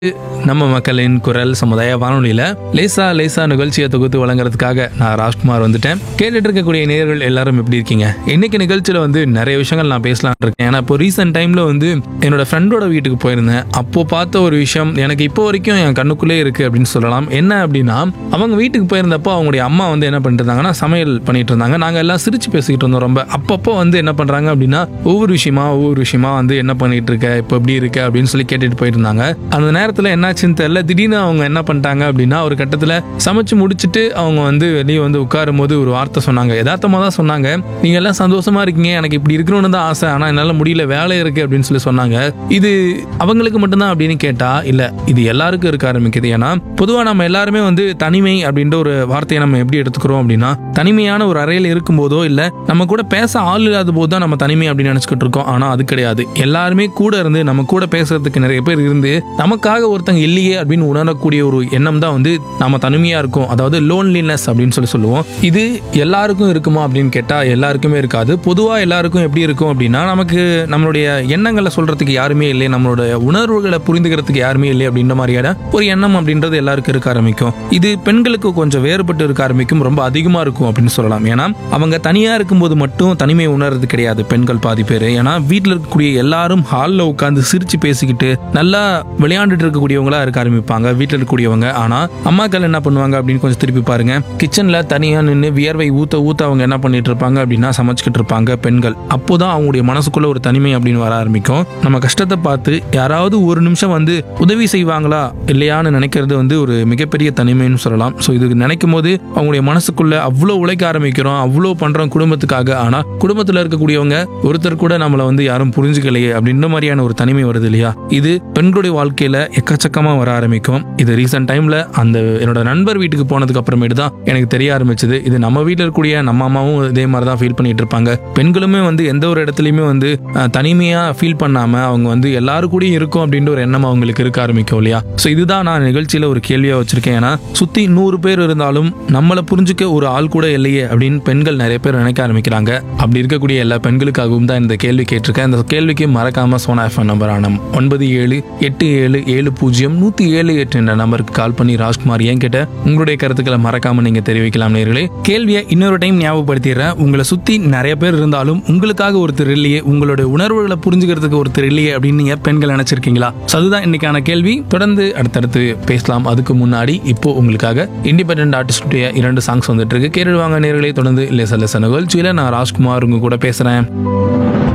நம்ம மக்களின் குரல் சமுதாய வானொலியில லேசா லேசா நிகழ்ச்சியை தொகுத்து வழங்குறதுக்காக நான் ராஜ்குமார் வந்துட்டேன் கேட்டுட்டு இருக்கக்கூடிய நேயர்கள் எல்லாரும் எப்படி இருக்கீங்க இன்னைக்கு நிகழ்ச்சியில வந்து நிறைய விஷயங்கள் நான் பேசலாம் இருக்கேன் ஏன்னா இப்போ ரீசெண்ட் டைம்ல வந்து என்னோட ஃப்ரெண்டோட வீட்டுக்கு போயிருந்தேன் அப்போ பார்த்த ஒரு விஷயம் எனக்கு இப்போ வரைக்கும் என் கண்ணுக்குள்ளே இருக்கு அப்படின்னு சொல்லலாம் என்ன அப்படின்னா அவங்க வீட்டுக்கு போயிருந்தப்போ அவங்களுடைய அம்மா வந்து என்ன பண்ணிட்டு இருந்தாங்கன்னா சமையல் பண்ணிட்டு இருந்தாங்க நாங்க எல்லாம் சிரிச்சு பேசிக்கிட்டு இருந்தோம் ரொம்ப அப்பப்போ வந்து என்ன பண்றாங்க அப்படின்னா ஒவ்வொரு விஷயமா ஒவ்வொரு விஷயமா வந்து என்ன பண்ணிட்டு இருக்க இப்போ எப்படி இருக்க அப்படின்னு சொல்லி கேட்டுட்டு போயிட்டு இருந்தாங்க அந்த நேரத்தில் என்னாச்சுன்னு தெரியல திடீர்னு அவங்க என்ன பண்ணிட்டாங்க அப்படின்னா ஒரு கட்டத்தில் சமைச்சு முடிச்சுட்டு அவங்க வந்து வெளியே வந்து உட்காரும் போது ஒரு வார்த்தை சொன்னாங்க யதார்த்தமாக தான் சொன்னாங்க நீங்க எல்லாம் சந்தோஷமா இருக்கீங்க எனக்கு இப்படி இருக்கணும்னு தான் ஆசை ஆனால் என்னால் முடியல வேலை இருக்கு அப்படின்னு சொல்லி சொன்னாங்க இது அவங்களுக்கு மட்டும்தான் அப்படின்னு கேட்டா இல்ல இது எல்லாருக்கும் இருக்க ஆரம்பிக்குது ஏன்னா பொதுவாக நம்ம எல்லாருமே வந்து தனிமை அப்படின்ற ஒரு வார்த்தையை நம்ம எப்படி எடுத்துக்கிறோம் அப்படின்னா தனிமையான ஒரு அறையில் இருக்கும்போதோ இல்ல நம்ம கூட பேச ஆள் இல்லாத போது தான் நம்ம தனிமை அப்படின்னு நினைச்சுக்கிட்டு இருக்கோம் ஆனா அது கிடையாது எல்லாருமே கூட இருந்து நம்ம கூட பேசுறதுக்கு நிறைய பேர் இருந்து நமக்காக ஒருத்தங்க இல்லையே அப்படின்னு உணரக்கூடிய ஒரு எண்ணம் தான் வந்து நாம தனிமையா இருக்கும் அதாவது லோன்லினஸ் அப்படின்னு சொல்லி சொல்லுவோம் இது எல்லாருக்கும் இருக்குமா அப்படின்னு கேட்டா எல்லாருக்குமே இருக்காது பொதுவா எல்லாருக்கும் எப்படி இருக்கும் அப்படின்னா நமக்கு நம்மளுடைய எண்ணங்களை சொல்றதுக்கு யாருமே இல்லை நம்மளோட உணர்வுகளை புரிந்துக்கிறதுக்கு யாருமே இல்லை அப்படின்ற மாதிரியான ஒரு எண்ணம் அப்படின்றது எல்லாருக்கும் இருக்க ஆரம்பிக்கும் இது பெண்களுக்கு கொஞ்சம் வேறுபட்டு இருக்க ஆரம்பிக்கும் ரொம்ப அதிகமா இருக்கும் அப்படின்னு சொல்லலாம் ஏன்னா அவங்க தனியா இருக்கும்போது மட்டும் தனிமை உணர்றது கிடையாது பெண்கள் பாதி பேர் ஏன்னா வீட்டில் இருக்கக்கூடிய எல்லாரும் ஹாலில் உட்காந்து சிரிச்சு பேசிக்கிட்டு நல்லா விளையாண்டுட்டு இருக்கக்கூடியவங்களா இருக்க ஆரம்பிப்பாங்க வீட்டில் இருக்கக்கூடியவங்க ஆனா அம்மாக்கள் என்ன பண்ணுவாங்க அப்படின்னு கொஞ்சம் திருப்பி பாருங்க கிச்சன்ல தனியா நின்று வியர்வை ஊத்த ஊத்த அவங்க என்ன பண்ணிட்டு இருப்பாங்க அப்படின்னா சமைச்சுக்கிட்டு இருப்பாங்க பெண்கள் அப்போதான் அவங்களுடைய மனசுக்குள்ள ஒரு தனிமை அப்படின்னு வர ஆரம்பிக்கும் நம்ம கஷ்டத்தை பார்த்து யாராவது ஒரு நிமிஷம் வந்து உதவி செய்வாங்களா இல்லையான்னு நினைக்கிறது வந்து ஒரு மிகப்பெரிய தனிமைன்னு சொல்லலாம் ஸோ இது நினைக்கும் போது அவங்களுடைய மனசுக்குள்ள அவ்வளோ உழைக்க ஆரம்பிக்கிறோம் அவ்வளோ பண்றோம் குடும்பத்துக்காக ஆனா குடும்பத்துல இருக்கக்கூடியவங்க ஒருத்தர் கூட நம்மளை வந்து யாரும் புரிஞ்சுக்கலையே அப்படின்ற மாதிரியான ஒரு தனிமை வருது இல்லையா இது பெண்களுடைய வாழ்க்கையில எக்கச்சக்கமா வர ஆரம்பிக்கும் இது ரீசெண்ட் டைம்ல அந்த என்னோட நண்பர் வீட்டுக்கு போனதுக்கு அப்புறமேட்டு தான் எனக்கு தெரிய ஆரம்பிச்சது இது நம்ம வீட்டில் இருக்கக்கூடிய நம்ம அம்மாவும் இதே மாதிரி தான் ஃபீல் பண்ணிட்டு இருப்பாங்க பெண்களுமே வந்து எந்த ஒரு இடத்துலையுமே வந்து அஹ், தனிமையா ஃபீல் பண்ணாம அவங்க வந்து எல்லாரும் கூடயும் இருக்கும் அப்படின்ற ஒரு எண்ணம் அவங்களுக்கு இருக்க ஆரம்பிக்கும் இல்லையா ஸோ இதுதான் நான் நிகழ்ச்சியில ஒரு கேள்வியா வச்சிருக்கேன் ஏன்னா சுத்தி நூறு பேர் இருந்தாலும் நம்மளை புரிஞ்சுக்க ஒரு ஆள் கூட இல்லையே அப்படின்னு பெண்கள் நிறைய பேர் நினைக்க ஆரம்பிக்கிறாங்க அப்படி இருக்கக்கூடிய எல்லா பெண்களுக்காகவும் தான் இந்த கேள்வி கேட்டிருக்கேன் இந்த கேள்விக்கு மறக்காம சோனா எஃப்எம் நம்பரான ஒன்பது ஏழு எட்டு ஏழு ஏழு பூஜ்ஜியம் நூத்தி ஏழு எட்டு என்ற நம்பருக்கு கால் பண்ணி ராஜ்குமார் ஏன் கேட்ட உங்களுடைய கருத்துக்களை மறக்காம நீங்க தெரிவிக்கலாம் நேர்களே கேள்வியை இன்னொரு டைம் ஞாபகப்படுத்திடுறேன் உங்களை சுத்தி நிறைய பேர் இருந்தாலும் உங்களுக்காக ஒருத்தர் இல்லையே உங்களுடைய உணர்வுகளை புரிஞ்சுக்கிறதுக்கு ஒருத்தர் இல்லையே அப்படின்னு நீங்க பெண்கள் நினைச்சிருக்கீங்களா So அதுதான் இன்னைக்கான கேள்வி தொடர்ந்து அடுத்தடுத்து பேசலாம் அதுக்கு முன்னாடி இப்போ உங்களுக்காக இண்டிபெண்டன்ட் ஆர்டிஸ்டுடைய இரண்டு சாங்ஸ் வந்துட்டு இருக்கு கேட்டுடுவாங்க நேர்களே தொடர்ந்து லேச லேச நிகழ்ச்சியில நான் ராஜ்குமார் உங்க கூட பேசுறேன்